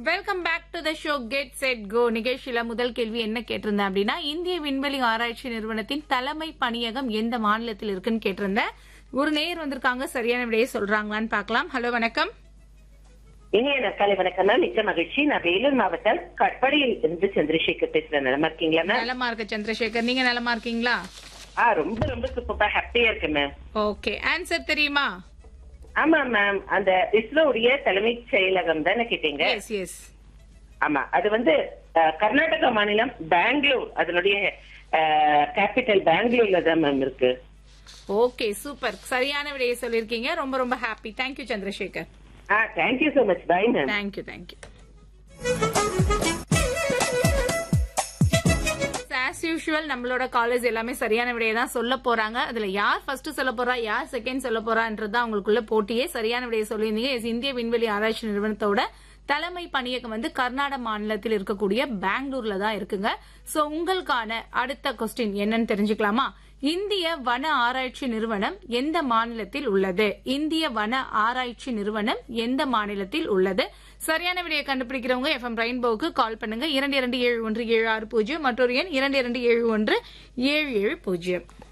welcome back to the show get set go நிகழ்ச்சியில முதல் கேள்வி என்ன கேட்டிருந்தேன் அப்படின்னா இந்திய விண்வெளி ஆராய்ச்சி நிறுவனத்தின் தலைமை பணியகம் எந்த மாநிலத்தில் இருக்குன்னு கேட்டிருந்தேன் ஒரு நேர் வந்திருக்காங்க சரியான விடையை சொல்றாங்களான்னு பார்க்கலாம் ஹலோ வணக்கம் இனிய நற்காலை வணக்கம் மேம் மிக்க மகிழ்ச்சி நான் வேலூர் மாவட்டம் கட்படியில் இருந்து சந்திரசேகர் பேசுறேன் நலமா இருக்கீங்களா மேம் நலமா இருக்க சந்திரசேகர் நீங்க நலமா இருக்கீங்களா ஆ ரொம்ப ரொம்ப சூப்பரா ஹாப்பியா இருக்கு மேம் ஓகே ஆன்சர் தெரியுமா ஆமா மேம் அந்த இஸ்ரோவுடைய தலைமைச் செயலகம் தானே கேட்டீங்க எஸ் எஸ் ஆமா அது வந்து அஹ், கர்நாடகா மாநிலம் பெங்களூர் அதனுடைய கேபிட்டல் பெங்களூர்ல தான் மேம் இருக்கு ஓகே சூப்பர் சரியான விடையை சொல்லியிருக்கீங்க ரொம்ப ரொம்ப ஹாப்பி தேங்க்யூ சந்திரசேகர் ஆ thank you so much bye ma'am thank you thank you as usual நம்மளோட காலேஜ் எல்லாமே சரியான விடையை தான் சொல்ல போறாங்க அதுல யார் ஃபர்ஸ்ட் சொல்ல போறா யார் செகண்ட் சொல்ல போறான்றது தான் உங்களுக்குள்ள போட்டியே சரியான விடையை சொல்லியிருந்தீங்க Yes, இந்திய விண்வெளி ஆராய்ச்சி நிறுவனத்தோட தலைமை பணியகம் வந்து கர்நாடக மாநிலத்தில் இருக்கக்கூடிய பெங்களூர்ல தான் இருக்குங்க சோ உங்களுக்கான அடுத்த கொஸ்டின் என்னன்னு தெரிஞ்சுக்கலாமா இந்திய வன ஆராய்ச்சி நிறுவனம் எந்த மாநிலத்தில் உள்ளது இந்திய வன ஆராய்ச்சி நிறுவனம் எந்த மாநிலத்தில் உள்ளது சரியான விடையை கண்டுபிடிக்கிறவங்க எஃப்எம் ரெயின்போவுக்கு கால் பண்ணுங்க இரண்டு இரண்டு ஏழு ஒன்று ஏழு ஆறு பூஜ்ஜியம் மற்றொரு எண் இரண்டு இரண்டு ஏழு ஒன்று ஏழு ஏழு பூஜ்ஜியம்